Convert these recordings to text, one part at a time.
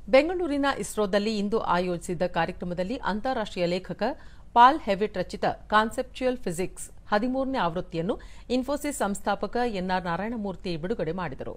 ಬೆಂಗಳೂರಿನ ಇಸ್ರೋದಲ್ಲಿ ಇಂದು ಆಯೋಜಿಸಿದ್ದ ಕಾರ್ಯಕ್ರಮದಲ್ಲಿ ಅಂತಾರಾಷ್ಟೀಯ ಲೇಖಕ ಪಾಲ್ ಹೆವಿಟ್ ರಚಿತ ಕಾನ್ಸೆಪ್ಚುಯಲ್ ಫಿಸಿಕ್ಸ್ ಹದಿಮೂರನೇ ಆವೃತ್ತಿಯನ್ನು ಇನ್ಫೋಸಿಸ್ ಸಂಸ್ಥಾಪಕ ಎನ್ಆರ್ ನಾರಾಯಣಮೂರ್ತಿ ಬಿಡುಗಡೆ ಮಾಡಿದರು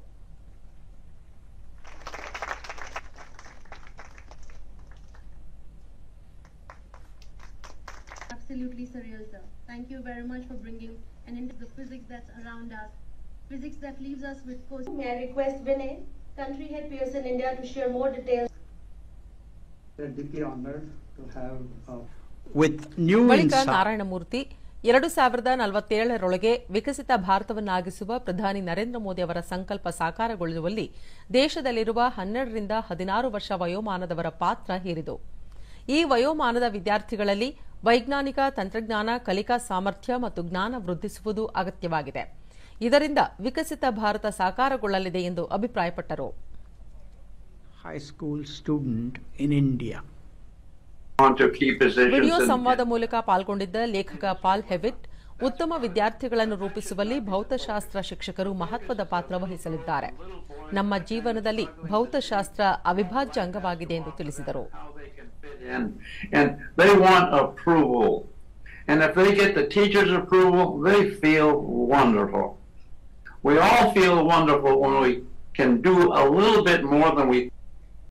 Absolutely surreal, sir. Thank you very much for bringing an into the physics that's around us, physics that leaves us with course. May I request Vinay, country head Pearson India, to share more details. We're deeply honored to have uh, with new ಬಳಿಕ insight. Narayana Murthy ಎರಡು ಸಾವಿರದ ನಲವತ್ತೇಳರೊಳಗೆ ವಿಕಸಿತ ಭಾರತವನ್ನಾಗಿಸುವ ಪ್ರಧಾನಿ ನರೇಂದ್ರ ಮೋದಿ ಅವರ ಸಂಕಲ್ಪ ಸಾಕಾರಗೊಳ್ಳುವಲ್ಲಿ ದೇಶದಲ್ಲಿರುವ ಹನ್ನೆರಡರಿಂದ ಹದಿನಾರು ವರ್ಷ ವಯೋಮಾನದವರ ಪಾತ್ರ ಹೇರಿದು ಈ ವಯೋಮಾನದ ವಿದ್ಯಾರ್ಥಿಗಳಲ್ಲಿ ವೈಜ್ಞಾನಿಕ ತಂತ್ರಜ್ಞಾನ ಕಲಿಕಾ ಸಾಮರ್ಥ್ಯ ಮತ್ತು ಜ್ಞಾನ ವೃದ್ಧಿಸುವುದು ಅಗತ್ಯವಾಗಿದೆ ಇದರಿಂದ ವಿಕಸಿತ ಭಾರತ ಸಾಕಾರಗೊಳ್ಳಲಿದೆ ಎಂದು ಅಭಿಪ್ರಾಯಪಟ್ಟರು high school student in India. on to key positions. Video in- ಸಂವಾದ ಮೂಲಕ ಪಾಲ್ಗೊಂಡಿದ್ದ ಲೇಖಕ ಪಾಲ್ ಹೆವಿಟ್ ಉತ್ತಮ ವಿದ್ಯಾರ್ಥಿಗಳನ್ನು ರೂಪಿಸುವಲ್ಲಿ ಭೌತಶಾಸ್ತ್ರ ಶಿಕ್ಷಕರು ಮಹತ್ವದ ಪಾತ್ರ ವಹಿಸಲಿದ್ದಾರೆ ನಮ್ಮ ಜೀವನದಲ್ಲಿ ಭೌತಶಾಸ್ತ್ರ ಅವಿಭಾಜ್ಯ ಅಂಗವಾಗಿದೆ ಎಂದು ತಿಳಿಸಿದರು how they can fit in. And they want approval. And if they get the teacher's approval, they feel wonderful. We all feel wonderful when we can do a little bit more than we